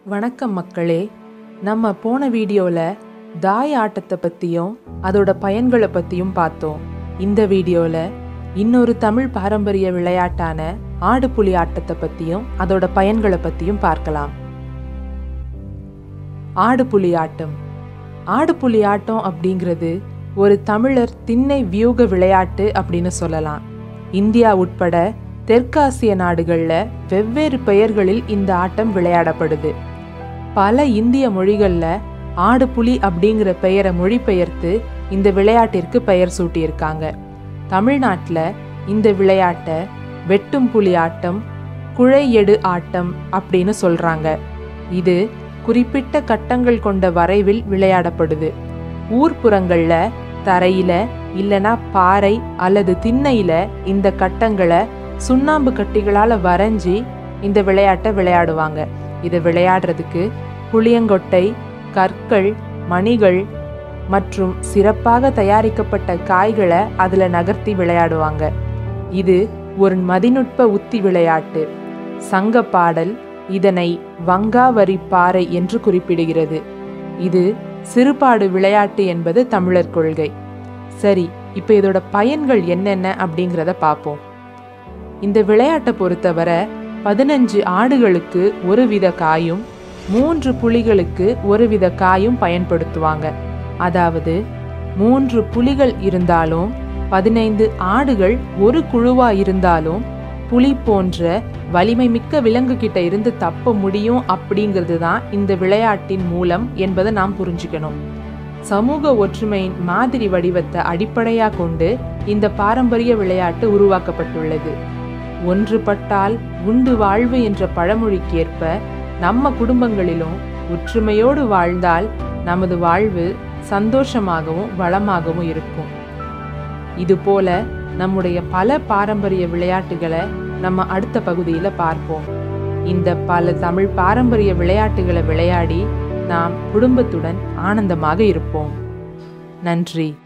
வணக்கம் மக்களே நம்ம போன வீடியோவில் தாய ஆட்டத்தை பற்றியும் அதோட பயன்களை பற்றியும் பார்த்தோம் இந்த வீடியோவில் இன்னொரு தமிழ் பாரம்பரிய விளையாட்டான ஆடுபுலி ஆட்டத்தை பற்றியும் அதோட பயன்களை பற்றியும் பார்க்கலாம் ஆடுபுலி ஆட்டம் ஆடுபுலி ஆட்டம் அப்படிங்கிறது ஒரு தமிழர் திண்ணை வியூக விளையாட்டு அப்படின்னு சொல்லலாம் இந்தியா உட்பட தெற்காசிய நாடுகளில் வெவ்வேறு பெயர்களில் இந்த ஆட்டம் விளையாடப்படுது பல இந்திய மொழிகளில் ஆடுபுலி அப்படிங்கிற பெயரை மொழிபெயர்த்து இந்த விளையாட்டிற்கு பெயர் சூட்டியிருக்காங்க தமிழ்நாட்டில் இந்த விளையாட்டை வெட்டும் புலி ஆட்டம் குழையெடு ஆட்டம் அப்படின்னு சொல்றாங்க இது குறிப்பிட்ட கட்டங்கள் கொண்ட வரைவில் விளையாடப்படுது ஊர்ப்புறங்கள்ல தரையில இல்லனா பாறை அல்லது திண்ணையில இந்த கட்டங்களை சுண்ணாம்பு கட்டிகளால வரைஞ்சி இந்த விளையாட்டை விளையாடுவாங்க இதை விளையாடுறதுக்கு புளியங்கொட்டை கற்கள் மணிகள் மற்றும் சிறப்பாக தயாரிக்கப்பட்ட காய்களை அதில் நகர்த்தி விளையாடுவாங்க இது ஒரு மதிநுட்ப உத்தி விளையாட்டு சங்க பாடல் இதனை வங்காவரி பாறை என்று குறிப்பிடுகிறது இது சிறுபாடு விளையாட்டு என்பது தமிழர் கொள்கை சரி இப்போ இதோட பயன்கள் என்னென்ன அப்படிங்கிறத பார்ப்போம் இந்த விளையாட்டை பொறுத்தவரை பதினஞ்சு ஆடுகளுக்கு ஒரு வித காயும் மூன்று புலிகளுக்கு ஒரு வித காயும் பயன்படுத்துவாங்க அதாவது மூன்று புலிகள் இருந்தாலும் பதினைந்து ஆடுகள் ஒரு குழுவா இருந்தாலும் புலி போன்ற வலிமை மிக்க விலங்கு கிட்ட இருந்து தப்ப முடியும் அப்படிங்கிறது தான் இந்த விளையாட்டின் மூலம் என்பதை நாம் புரிஞ்சுக்கணும் சமூக ஒற்றுமையின் மாதிரி வடிவத்தை அடிப்படையா கொண்டு இந்த பாரம்பரிய விளையாட்டு உருவாக்கப்பட்டுள்ளது ஒன்றுபட்டால் உண்டு வாழ்வு என்ற பழமொழிக்கேற்ப நம்ம குடும்பங்களிலும் ஒற்றுமையோடு வாழ்ந்தால் நமது வாழ்வு சந்தோஷமாகவும் வளமாகவும் இருக்கும் இதுபோல நம்முடைய பல பாரம்பரிய விளையாட்டுகளை நம்ம அடுத்த பகுதியில் பார்ப்போம் இந்த பல தமிழ் பாரம்பரிய விளையாட்டுகளை விளையாடி நாம் குடும்பத்துடன் ஆனந்தமாக இருப்போம் நன்றி